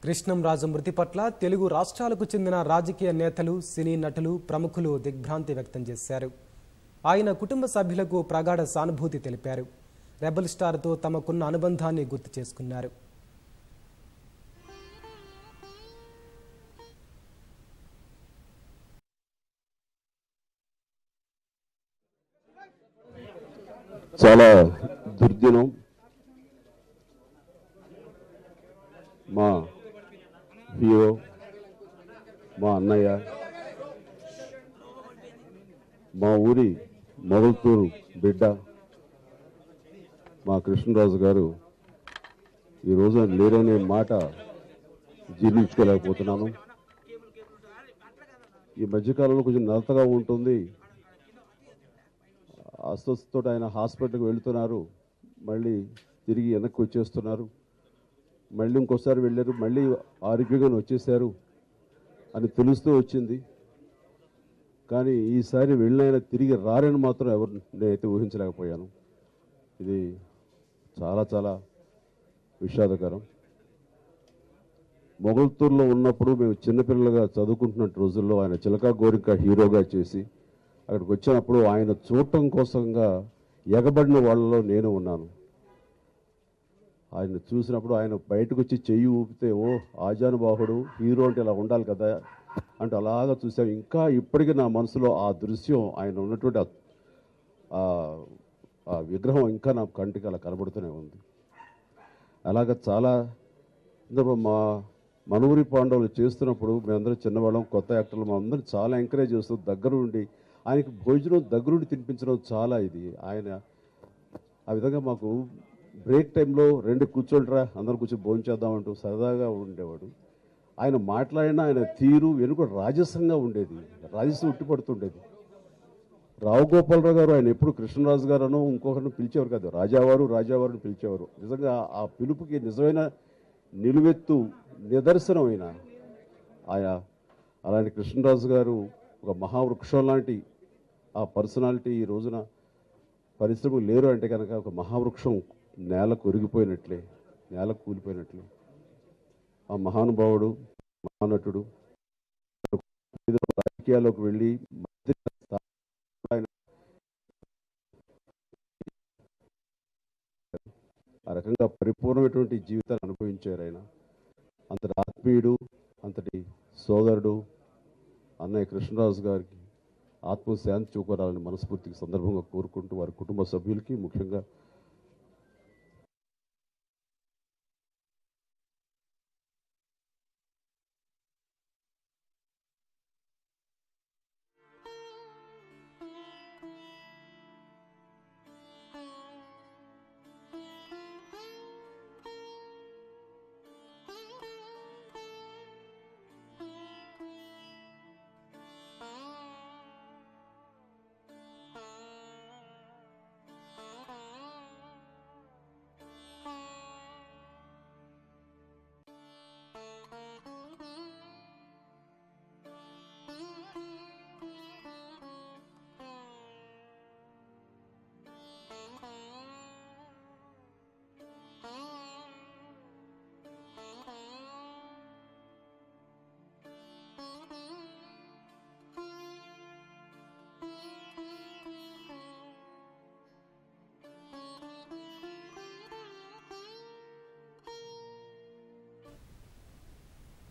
కృష్ణంరాజు మృతి పట్ల తెలుగు రాష్ట్రాలకు చెందిన రాజకీయ నేతలు సినీ నటులు ప్రముఖులు దిగ్భ్రాంతి వ్యక్తం చేశారు ఆయన కుటుంబ సభ్యులకు ప్రగాఢ సానుభూతి తెలిపారు రెబల్ స్టార్తో తమకున్న అనుబంధాన్ని గుర్తు చేసుకున్నారు చాలా దుర్దినం మా హీరో మా అన్నయ్య మా ఊరి మొగల్తూరు బిడ్డ మా కృష్ణరాజు గారు ఈరోజు ఆయన లేరనే మాట జీర్ణించుకోలేకపోతున్నాను ఈ మధ్యకాలంలో కొంచెం నలతగా ఉంటుంది అస్వస్థతో ఆయన హాస్పిటల్కి వెళ్తున్నారు మళ్ళీ తిరిగి వెనక్కి వచ్చేస్తున్నారు మళ్ళీ ఇంకోసారి వెళ్ళారు మళ్ళీ ఆరోగ్యంగానే వచ్చేసారు అని తెలుస్తూ వచ్చింది కానీ ఈసారి వెళ్ళిన తిరిగి రారని మాత్రం ఎవరు నేనైతే ఊహించలేకపోయాను ఇది చాలా చాలా విషాదకరం మొగల్తూరులో ఉన్నప్పుడు మేము చిన్నపిల్లలుగా చదువుకుంటున్న రోజుల్లో ఆయన చిలకా గోరిక హీరోగా చేసి అక్కడికి వచ్చినప్పుడు ఆయన చూడటం కోసంగా ఎగబడిన వాళ్ళలో నేను ఉన్నాను ఆయన చూసినప్పుడు ఆయన బయటకు వచ్చి చెయ్యి ఊపితే ఓ ఆజానుబాహుడు హీరో అంటే ఇలా ఉండాలి కదా అంటే అలాగా చూసాం ఇంకా ఇప్పటికీ నా మనసులో ఆ దృశ్యం ఆయన ఉన్నటువంటి ఆ- ఆ- ఆ విగ్రహం ఇంకా నా కంటికి అలా కనబడుతూనే ఉంది అలాగ చాలా ఇందులో మా మనూరి పాండవులు చేస్తున్నప్పుడు మేమందరం చిన్నవాళ్ళం కొత్త యాక్టర్లు మా అందరం చాలా ఎంకరేజ్ చేస్తూ దగ్గర ఉండి ఆయనకి భోజనం దగ్గరుండి తినిపించడం చాలా ఇది ఆయన ఆ విధంగా మాకు బ్రేక్ టైంలో రెండు కూర్చోండిరా అందరం కూర్చొని భోజనం చేద్దామంటూ సరదాగా ఉండేవాడు ఆయన మాట్లాడిన ఆయన తీరు వెనుక రాజసంగా ఉండేది రాజసం ఉట్టిపడుతుండేది రావు గోపాలరావు గారు ఆయన ఎప్పుడు కృష్ణరాజు గారు ఇంకొకరిని పిలిచేవారు కాదు రాజావారు రాజావారిని పిలిచేవారు నిజంగా ఆ పిలుపుకి నిజమైన నిలువెత్తు నిదర్శనమైన ఆయా అలాంటి కృష్ణరాజు గారు ఒక మహావృక్షం లాంటి ఆ పర్సనాలిటీ ఈ రోజున పరిశ్రమలు లేరు అంటే కనుక ఒక మహావృక్షం నేల కొరిగిపోయినట్లే నేల కూలిపోయినట్లే ఆ మహానుభావుడు మహానటుడు ఏదో రాజకీయాల్లోకి వెళ్ళి మంత్రి స్థాయి ఆయన ఆ రకంగా పరిపూర్ణమైనటువంటి జీవితాన్ని అనుభవించారు ఆయన అంతటి ఆత్మీయుడు అంతటి సోదరుడు అన్నయ్య కృష్ణరాజు గారికి ఆత్మశాంతి చూపరాలని మనస్ఫూర్తికి సందర్భంగా కోరుకుంటూ వారి కుటుంబ సభ్యులకి ముఖ్యంగా